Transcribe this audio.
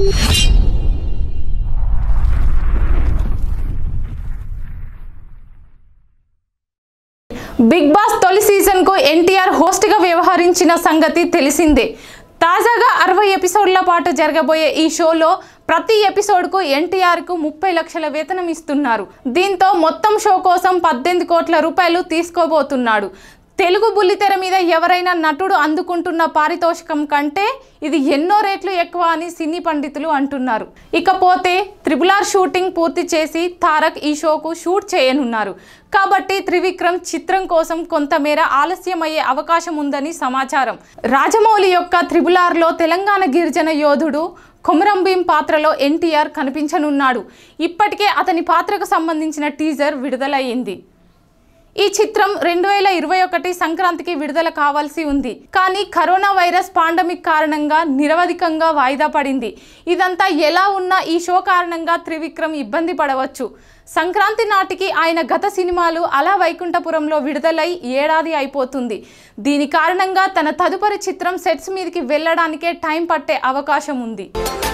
big boss తొలి సీజన్కు ఎన్టీఆర్ హోస్ట్గా వ్యవహరించిన సంగతి తెలిసిందే తాజాగా అరవై ఎపిసోడ్ల పాటు జరగబోయే ఈ షోలో ప్రతి ఎపిసోడ్కు ఎన్టీఆర్కు ముప్పై లక్షల వేతనం ఇస్తున్నారు దీంతో మొత్తం షో కోసం పద్దెనిమిది కోట్ల రూపాయలు తీసుకోబోతున్నాడు తెలుగు బుల్లితెర మీద ఎవరైనా నటుడు అందుకుంటున్న పారితోషికం కంటే ఇది ఎన్నో రేట్లు ఎక్కువ అని సినీ పండితులు అంటున్నారు ఇకపోతే త్రిబుల్ ఆర్ షూటింగ్ పూర్తి చేసి తారక్ ఈ షోకు షూట్ చేయనున్నారు కాబట్టి త్రివిక్రమ్ చిత్రం కోసం కొంతమేర ఆలస్యమయ్యే అవకాశం ఉందని సమాచారం రాజమౌళి యొక్క త్రిబుల్ ఆర్లో తెలంగాణ గిరిజన యోధుడు కొమరం భీం పాత్రలో ఎన్టీఆర్ కనిపించనున్నాడు ఇప్పటికే అతని పాత్రకు సంబంధించిన టీజర్ విడుదలయ్యింది ఈ చిత్రం రెండు వేల ఇరవై ఒకటి సంక్రాంతికి విడుదల కావాల్సి ఉంది కానీ కరోనా వైరస్ పాండమిక్ కారణంగా నిరవధికంగా వాయిదా పడింది ఇదంతా ఎలా ఉన్నా ఈ షో కారణంగా త్రివిక్రమ్ ఇబ్బంది పడవచ్చు సంక్రాంతి నాటికి ఆయన గత సినిమాలు అలా వైకుంఠపురంలో విడుదలై ఏడాది అయిపోతుంది దీని కారణంగా తన తదుపరి చిత్రం సెట్స్ మీదకి వెళ్ళడానికే టైం పట్టే అవకాశం ఉంది